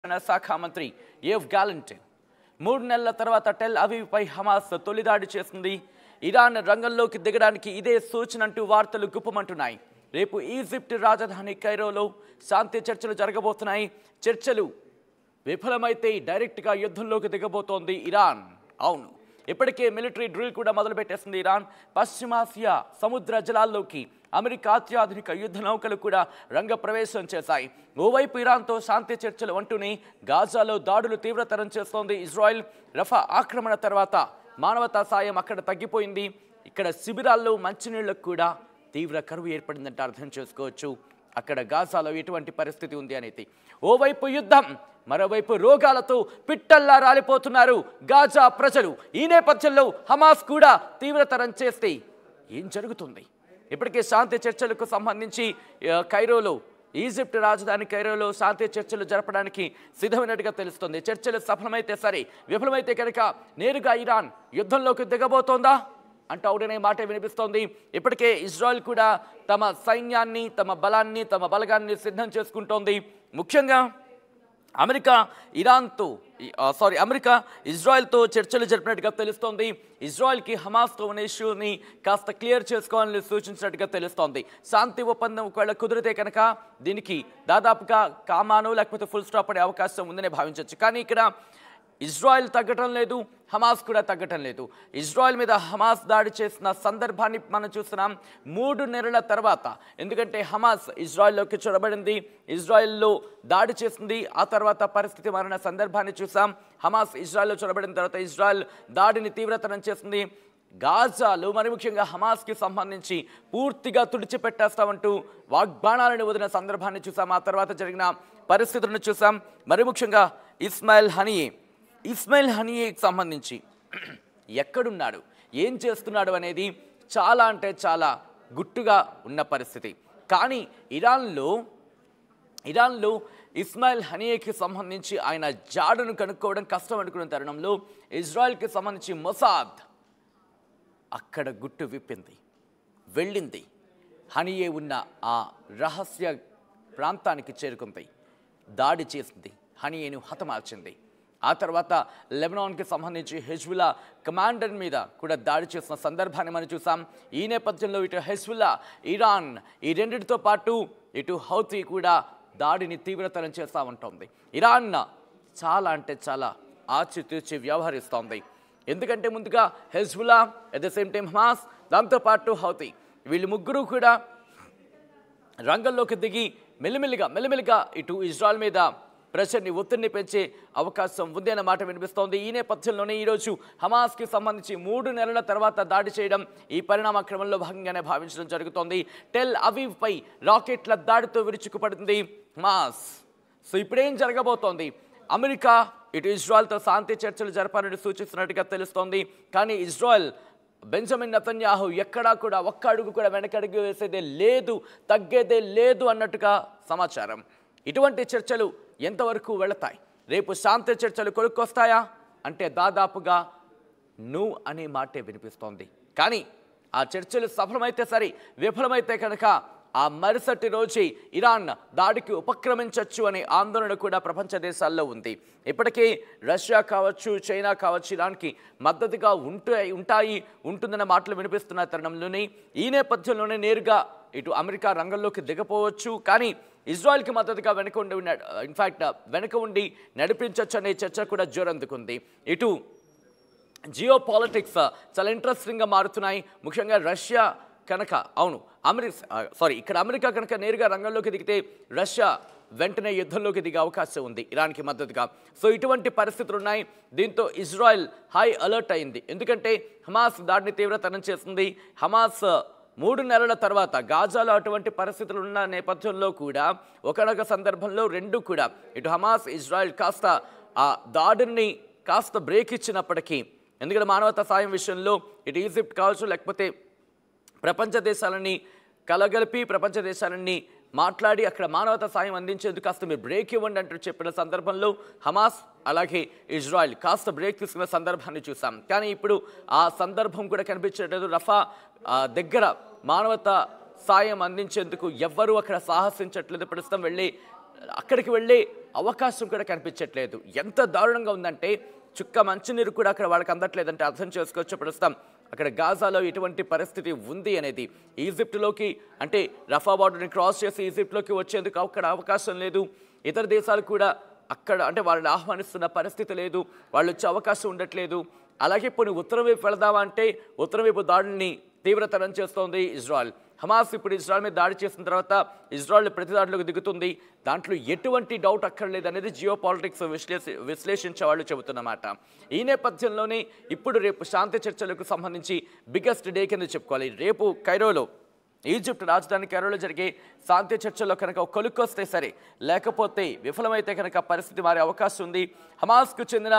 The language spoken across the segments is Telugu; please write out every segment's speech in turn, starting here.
రక్షణ శాఖ మంత్రి ఏవ్ గ్యాలంట్ మూడు నెలల తర్వాత టెల్ అవీవ్పై హమాస్ తొలిదాడి చేసింది ఇరాన్ రంగంలోకి దిగడానికి ఇదే సూచన అంటూ వార్తలు గుప్పమంటున్నాయి రేపు ఈజిప్ట్ రాజధాని కైరోలో శాంతి చర్చలు జరగబోతున్నాయి చర్చలు విఫలమైతే డైరెక్ట్గా యుద్ధంలోకి దిగబోతోంది ఇరాన్ అవును ఇప్పటికే మిలిటరీ డ్రిల్ కూడా మొదలుపెట్టేసింది ఇరాన్ పశ్చిమాసియా సముద్ర జలాల్లోకి అమెరికా అత్యాధునిక యుద్ధ నౌకలు కూడా రంగ ప్రవేశం చేశాయి ఓవైపు ఇరాన్తో శాంతి చర్చలు అంటూనే గాజాలో దాడులు తీవ్రతరం చేస్తోంది ఇజ్రాయెల్ రఫా ఆక్రమణ తర్వాత మానవతా సాయం అక్కడ తగ్గిపోయింది ఇక్కడ శిబిరాల్లో మంచినీళ్లకు కూడా తీవ్ర కరువు ఏర్పడిందంటే అర్థం చేసుకోవచ్చు అక్కడ గాజాలో ఎటువంటి పరిస్థితి ఉంది అనేది ఓవైపు యుద్ధం మరోవైపు రోగాలతో పిట్టల్లా రాలిపోతున్నారు గాజా ప్రజలు ఈ నేపథ్యంలో హమాస్ కూడా తీవ్రతరం చేస్తే ఏం జరుగుతుంది ఇప్పటికే శాంతి చర్చలకు సంబంధించి ఆ, కైరోలో ఈజిప్ట్ రాజధాని కైరోలో శాంతి చర్చలు జరపడానికి సిద్ధమైనట్టుగా తెలుస్తుంది చర్చలు సఫలమైతే సరే విఫలమైతే కనుక నేరుగా ఇరాన్ యుద్ధంలోకి దిగబోతోందా అంటూ ఒకటనే మాట వినిపిస్తోంది ఇప్పటికే ఇజ్రాయెల్ కూడా తమ సైన్యాన్ని తమ బలాన్ని తమ బలగాన్ని సిద్ధం చేసుకుంటోంది ముఖ్యంగా అమెరికా ఇరాన్తో సారీ అమెరికా ఇజ్రాయెల్తో చర్చలు జరిపినట్టుగా తెలుస్తోంది ఇజ్రాయెల్కి హమాస్తో ఉన్న ఇష్యూని కాస్త క్లియర్ చేసుకోవాలని సూచించినట్టుగా తెలుస్తోంది శాంతి ఒప్పందం ఒకవేళ కుదిరితే కనుక దీనికి దాదాపుగా కామాను లేకపోతే ఫుల్ స్టాప్ పడే అవకాశం ఉందనే భావించవచ్చు కానీ ఇక్కడ ఇజ్రాయెల్ తగ్గటం లేదు హమాస్ కూడా తగ్గటం లేదు ఇజ్రాయెల్ మీద హమాస్ దాడి చేసిన సందర్భాన్ని మనం చూస్తున్నాం మూడు నెలల తర్వాత ఎందుకంటే హమాస్ ఇజ్రాయెల్లోకి చొరబడింది ఇజ్రాయెల్లో దాడి చేసింది ఆ తర్వాత పరిస్థితి మారిన సందర్భాన్ని చూసాం హమాస్ ఇజ్రాయెల్లో చొరబడిన తర్వాత ఇజ్రాయెల్ దాడిని తీవ్రతరం చేసింది గాజాలు మరి ముఖ్యంగా హమాస్కి సంబంధించి పూర్తిగా తుడిచిపెట్టేస్తామంటూ వాగ్బాణాలను వదిలిన సందర్భాన్ని చూసాం ఆ తర్వాత జరిగిన పరిస్థితులను చూసాం మరి ముఖ్యంగా ఇస్మాయిల్ హనీయే ఇస్మాయిల్ హనీయేకి సంబంధించి ఎక్కడున్నాడు ఏం చేస్తున్నాడు అనేది చాలా అంటే చాలా గుట్టుగా ఉన్న పరిస్థితి కానీ ఇరాన్లో ఇరాన్లో ఇస్మాయిల్ హనియేకి సంబంధించి ఆయన జాడును కనుక్కోవడం కష్టం అనుకున్న తరుణంలో ఇజ్రాయెల్కి సంబంధించి మొసాద్ అక్కడ గుట్టు విప్పింది వెళ్ళింది హనియే ఉన్న ఆ రహస్య ప్రాంతానికి చేరుకుంది దాడి చేసింది హనియేను హతమార్చింది ఆ తర్వాత లెబనాన్కి సంబంధించి హెజ్బుల్లా కమాండర్ మీద కూడా దాడి చేసిన సందర్భాన్ని మనం చూసాం ఈ నేపథ్యంలో ఇటు హెజ్బుల్లా ఇరాన్ ఈ రెండింటితో పాటు ఇటు హౌతీ కూడా దాడిని తీవ్రతరం చేస్తూ ఉంటుంది ఇరాన్ చాలా అంటే చాలా ఆచితూచి వ్యవహరిస్తోంది ఎందుకంటే ముందుగా Hezbollah at the same time Hamas దాంతోపాటు హౌతీ వీళ్ళు ముగ్గురు కూడా రంగంలోకి దిగి మెల్లిమెల్లిగా మెల్లిమెల్లిగా ఇటు ఇజ్రాయెల్ మీద ప్రెషర్ని ఒత్తిడిని పెంచే అవకాశం ఉంది అన్న మాట వినిపిస్తోంది ఈ నేపథ్యంలోనే ఈరోజు హమాస్కి సంబంధించి మూడు నెలల తర్వాత దాడి చేయడం ఈ పరిణామ క్రమంలో భాగంగానే భావించడం జరుగుతోంది టెల్ అవీవ్పై రాకెట్ల దాడితో విరుచుకుపడింది హమాస్ సో ఇప్పుడేం జరగబోతోంది అమెరికా ఇటు ఇజ్రాయెల్తో శాంతి చర్చలు జరపాలని సూచిస్తున్నట్టుగా తెలుస్తోంది కానీ ఇజ్రాయెల్ బెంజమిన్ నతన్యాహు ఎక్కడా కూడా ఒక్క అడుగు కూడా వెనకడుగు వేసేదే లేదు తగ్గేదే లేదు అన్నట్టుగా సమాచారం ఇటువంటి చర్చలు ఎంతవరకు వెళతాయి రేపు శాంతి చర్చలు కొనుక్కొస్తాయా అంటే దాదాపుగా ను అనే మాటే వినిపిస్తోంది కానీ ఆ చర్చలు సఫలమైతే సరే విఫలమైతే కనుక ఆ మరుసటి రోజే ఇరాన్ దాడికి ఉపక్రమించవచ్చు అనే ఆందోళన కూడా ప్రపంచ దేశాల్లో ఉంది ఇప్పటికే రష్యా కావచ్చు చైనా కావచ్చు ఇరాన్కి మద్దతుగా ఉంటే ఉంటాయి ఉంటుందన్న మాటలు వినిపిస్తున్న తరుణంలోనే ఈ నేపథ్యంలోనే నేరుగా ఇటు అమెరికా రంగంలోకి దిగపోవచ్చు కానీ ఇజ్రాయెల్కి మద్దతుగా వెనక ఉండి ఇన్ఫ్యాక్ట్ వెనక ఉండి నడిపించవచ్చు అనే చర్చ కూడా జోరందుకుంది ఇటు జియో పాలిటిక్స్ చాలా ఇంట్రెస్టింగ్గా మారుతున్నాయి ముఖ్యంగా రష్యా కనుక అవును అమెరికా సారీ ఇక్కడ అమెరికా కనుక నేరుగా రంగంలోకి దిగితే రష్యా వెంటనే యుద్ధంలోకి దిగే అవకాశం ఉంది ఇరాన్కి మద్దతుగా సో ఇటువంటి పరిస్థితులు ఉన్నాయి దీంతో ఇజ్రాయెల్ హై అలర్ట్ అయింది ఎందుకంటే హమాస్ దాడిని తీవ్రతరం చేస్తుంది హమాస్ మూడు నెలల తర్వాత గాజాలో అటువంటి పరిస్థితులు ఉన్న నేపథ్యంలో కూడా ఒకనొక సందర్భంలో రెండు కూడా ఇటు హమాస్ ఇజ్రాయెల్ కాస్త ఆ దాడిని కాస్త బ్రేక్ ఇచ్చినప్పటికీ ఎందుకంటే మానవతా సాయం విషయంలో ఇటు ఈజిప్ట్ కావచ్చు లేకపోతే ప్రపంచ దేశాలని కలగలిపి ప్రపంచ దేశాలన్నీ మాట్లాడి అక్కడ మానవతా సాయం అందించేందుకు కాస్త మీరు బ్రేక్ ఇవ్వండి అంటూ చెప్పిన సందర్భంలో హమాస్ అలాగే ఇజ్రాయెల్ కాస్త బ్రేక్ తీసుకున్న సందర్భాన్ని చూసాం కానీ ఇప్పుడు ఆ సందర్భం కూడా కనిపించట్లేదు రఫా ఆ, దగ్గర మానవతా సాయం అందించేందుకు ఎవ్వరూ అక్కడ సాహసించట్లేదు ప్రస్తుతం వెళ్ళి అక్కడికి వెళ్ళి అవకాశం కూడా కనిపించట్లేదు ఎంత దారుణంగా ఉందంటే చుక్క మంచినీరు కూడా అక్కడ వాళ్ళకి అందట్లేదంటే అర్థం చేసుకోవచ్చు ప్రస్తుతం అక్కడ గాజాలో ఎటువంటి పరిస్థితి ఉంది అనేది ఈజిప్ట్లోకి అంటే రఫా బార్డర్ని క్రాస్ చేసి ఈజిప్ట్లోకి వచ్చేందుకు అక్కడ అవకాశం లేదు ఇతర దేశాలు కూడా అక్కడ అంటే వాళ్ళని ఆహ్వానిస్తున్న పరిస్థితి లేదు వాళ్ళు వచ్చే అవకాశం ఉండట్లేదు అలాగే పోనీ ఉత్తరం వైపు వెళదామా అంటే ఉత్తరం వైపు దాడిని తీవ్రతరం చేస్తోంది ఇజ్రాయెల్ హమాస్ ఇప్పుడు ఇజ్రాయెల్ మీద దాడి చేసిన తర్వాత ఇజ్రాయెల్ ప్రతి దాడిలోకి దిగుతుంది దాంట్లో ఎటువంటి డౌట్ అక్కర్లేదు అనేది జియో పాలిటిక్స్ విశ్లేషి విశ్లేషించే వాళ్ళు చెబుతున్నమాట ఈ నేపథ్యంలోనే ఇప్పుడు రేపు శాంతి చర్చలకు సంబంధించి బిగ్గెస్ట్ డే కింద చెప్పుకోవాలి రేపు కైరోలో ఈజిప్ట్ రాజధాని కైరోలో జరిగే శాంతి చర్చల్లో కనుక ఒక కొలుక్కొస్తే సరే లేకపోతే విఫలమైతే కనుక పరిస్థితి మారే అవకాశం ఉంది హమాస్కు చెందిన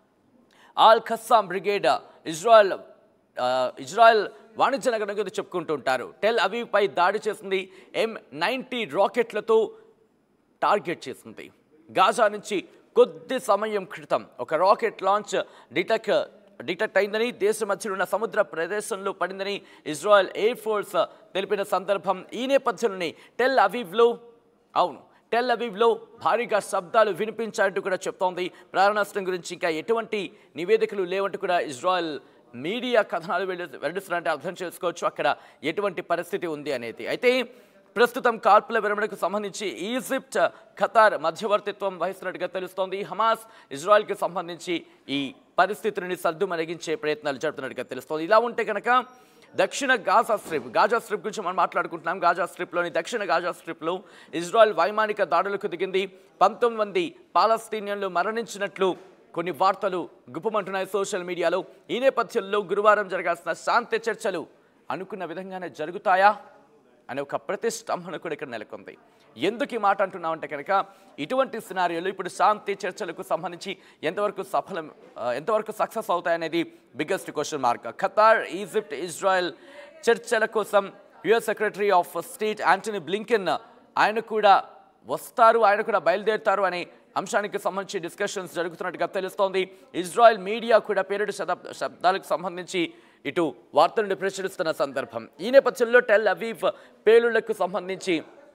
ఆల్ ఖస్సాం బ్రిగేడ్ ఇజ్రాయెల్ ఆ, ఇజ్రాయెల్ వాణిజ్య నగరం గురించి చెప్పుకుంటూ ఉంటారు టెల్ అవీవ్పై దాడి చేసింది ఎం నైంటీ రాకెట్లతో టార్గెట్ చేసింది గాజా నుంచి కొద్ది సమయం క్రితం ఒక రాకెట్ లాంచ్ డిటెక్ డిటెక్ట్ అయిందని దేశ మధ్యలో ఉన్న సముద్ర ప్రదేశంలో పడిందని ఇజ్రాయెల్ ఎయిర్ ఫోర్స్ తెలిపిన సందర్భం ఈ నేపథ్యంలోనే టెల్ అవీవ్లో అవును టెల్ అవీవ్లో భారీగా శబ్దాలు వినిపించాయంటూ కూడా చెప్తోంది ప్రాణ నష్టం గురించి ఇంకా ఎటువంటి నివేదికలు లేవంటూ కూడా ఇజ్రాయెల్ మీడియా కథనాలు వెల్లి వెల్లడిస్తున్నారంటే అర్థం చేసుకోవచ్చు అక్కడ ఎటువంటి పరిస్థితి ఉంది అనేది అయితే ప్రస్తుతం కాల్పుల విరమణకు సంబంధించి ఈజిప్ట్ ఖతార్ మధ్యవర్తిత్వం వహిస్తున్నట్టుగా తెలుస్తోంది హమాస్ ఇజ్రాయెల్కి సంబంధించి ఈ పరిస్థితిని సర్దుమణగించే ప్రయత్నాలు జరుపుతున్నట్టుగా తెలుస్తోంది ఇలా ఉంటే కనుక దక్షిణ గాజా స్ట్రిప్ గాజా స్ట్రిప్ గురించి మనం మాట్లాడుకుంటున్నాం గాజా స్ట్రిప్లోని దక్షిణ గాజా స్ట్రిప్లో ఇజ్రాయెల్ వైమానిక దాడులకు దిగింది పంతొమ్మిది మంది పాలస్తీనియన్లు మరణించినట్లు కొన్ని వార్తలు గుప్పమంటున్నాయి సోషల్ మీడియాలో ఈ నేపథ్యంలో గురువారం జరగాల్సిన శాంతి చర్చలు అనుకున్న విధంగానే జరుగుతాయా అనే ఒక ప్రతిష్టంభన కూడా ఇక్కడ నెలకొంది ఎందుకు ఈ మాట అంటున్నామంటే కనుక ఇటువంటి సినారియోలు ఇప్పుడు శాంతి చర్చలకు సంబంధించి ఎంతవరకు సఫలం ఆ, ఎంతవరకు సక్సెస్ అవుతాయనేది biggest question mark Qatar Egypt Israel చర్చల కోసం US secretary of state Antony Blinken ఆయన కూడా వస్తారు ఆయన కూడా బయలుదేరుతారు అనే అంశానికి సంబంధించి డిస్కషన్స్ జరుగుతున్నట్టుగా తెలుస్తోంది ఇజ్రాయెల్ మీడియా కూడా పేరుడు శతాబ్ శబ్దాలకు సంబంధించి ఇటు వార్తలను ప్రచురిస్తున్న సందర్భం ఈ నేపథ్యంలో టెల్ అవీవ్ పేలుళ్లకు సంబంధించి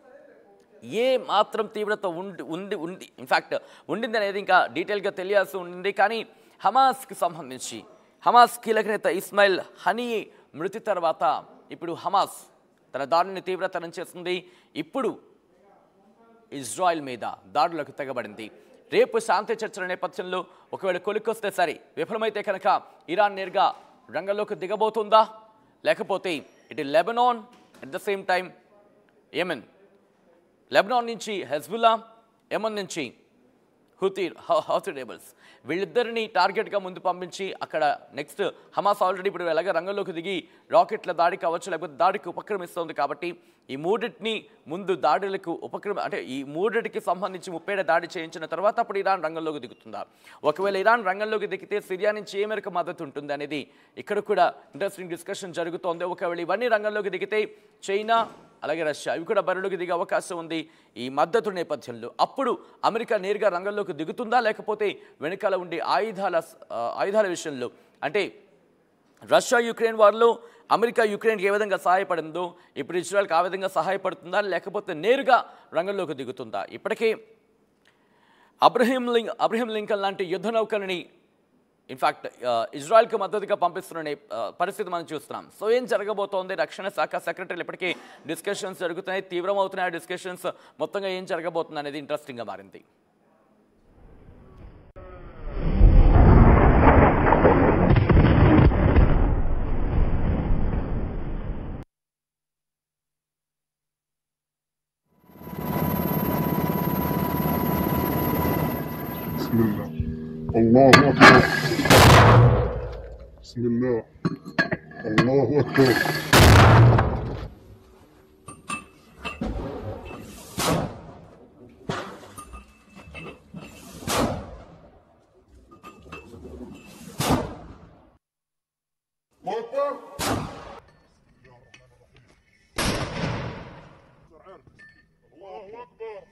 ఏ మాత్రం తీవ్రత ఉండి ఉంది ఉంది ఇన్ఫ్యాక్ట్ ఉండింది అనేది ఇంకా డీటెయిల్గా తెలియాల్సి ఉంది కానీ హమాస్కి సంబంధించి హమాస్ కీలక నేత ఇస్మాయిల్ హనీ మృతి తర్వాత ఇప్పుడు హమాస్ తన దాడిని తీవ్రతరం చేస్తుంది ఇప్పుడు ఇజ్రాయెల్ మీద దాడులకు తెగబడింది రేపు శాంతి చర్చల నేపథ్యంలో ఒకవేళ కొలికొస్తే సరే విఫలమైతే కనుక ఇరాన్ నేరుగా రంగంలోకి దిగబోతుందా లేకపోతే ఇటు Lebanon at the same time Yemen Lebanon నుంచి హెజ్బుల్లా యమన్ నుంచి హుతీ హౌతీ రేబల్స్ వీళ్ళిద్దరిని టార్గెట్గా ముందు పంపించి అక్కడ నెక్స్ట్ హమాస్ ఆల్రెడీ ఇప్పుడు ఎలాగ రంగంలోకి దిగి రాకెట్ల దాడి కావచ్చు లేకపోతే దాడికి ఉపక్రమిస్తోంది కాబట్టి ఈ మూడిటిని ముందు దాడులకు ఉపక్రమ అంటే ఈ మూడిటికి సంబంధించి ముప్పేడ దాడి చేయించిన తర్వాత అప్పుడు ఇరాన్ రంగంలోకి దిగుతుందా ఒకవేళ ఇరాన్ రంగంలోకి దిగితే సిరియా నుంచి ఏ మేరకు మద్దతు ఉంటుంది అనేది ఇక్కడ కూడా ఇంట్రెస్టింగ్ డిస్కషన్ జరుగుతోంది ఒకవేళ ఇవన్నీ రంగంలోకి దిగితే చైనా అలాగే రష్యా ఇవి కూడా బరిలోకి దిగే అవకాశం ఉంది ఈ మద్దతు నేపథ్యంలో అప్పుడు అమెరికా నేరుగా రంగంలోకి దిగుతుందా లేకపోతే వెనకాల ఉండే ఆయుధాల ఆ, ఆయుధాల విషయంలో అంటే రష్యా యుక్రెయిన్ వార్లో అమెరికా యుక్రెయిన్కి ఏ విధంగా సహాయపడిందో ఇప్పుడు ఇజ్రాయెల్కి ఆ విధంగా సహాయపడుతుందా లేకపోతే నేరుగా రంగంలోకి దిగుతుందా ఇప్పటికే అబ్రహీం లింక్ అబ్రహీం లింకన్ లాంటి యుద్ధ నౌకలని ఇన్ఫాక్ట్ ఇజ్రాయెల్కి మద్దతుగా పంపిస్తున్న నే- ఆ, పరిస్థితి మనం చూస్తున్నాం సో ఏం జరగబోతోంది రక్షణ శాఖ సెక్రటరీలు ఇప్పటికీ డిస్కషన్స్ జరుగుతున్నాయి తీవ్రమవుతున్నాయి డిస్కషన్స్ మొత్తంగా ఏం జరగబోతుంది అనేది ఇంట్రెస్టింగ్గా మారింది بسم الله الله أكبر بسم الله الله أكبر الله أكبر الله أكبر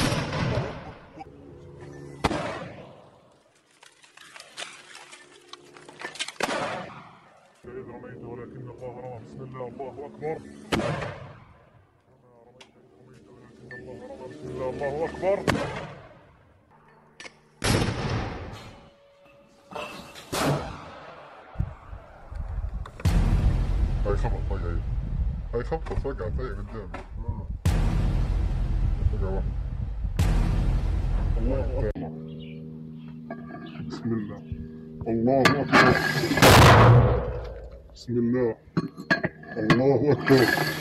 إذ رميت ولكن الله رمى بسم الله الله أكبر رمى رميت إذ رميت ولكن الله رمى بسم الله الله أكبر هاي خبط فجأة هي هاي خبطت فجأة فجأة قدامي آه. فجأة واحدة الله أكبر بسم الله الله أكبر بسم الله الله أكبر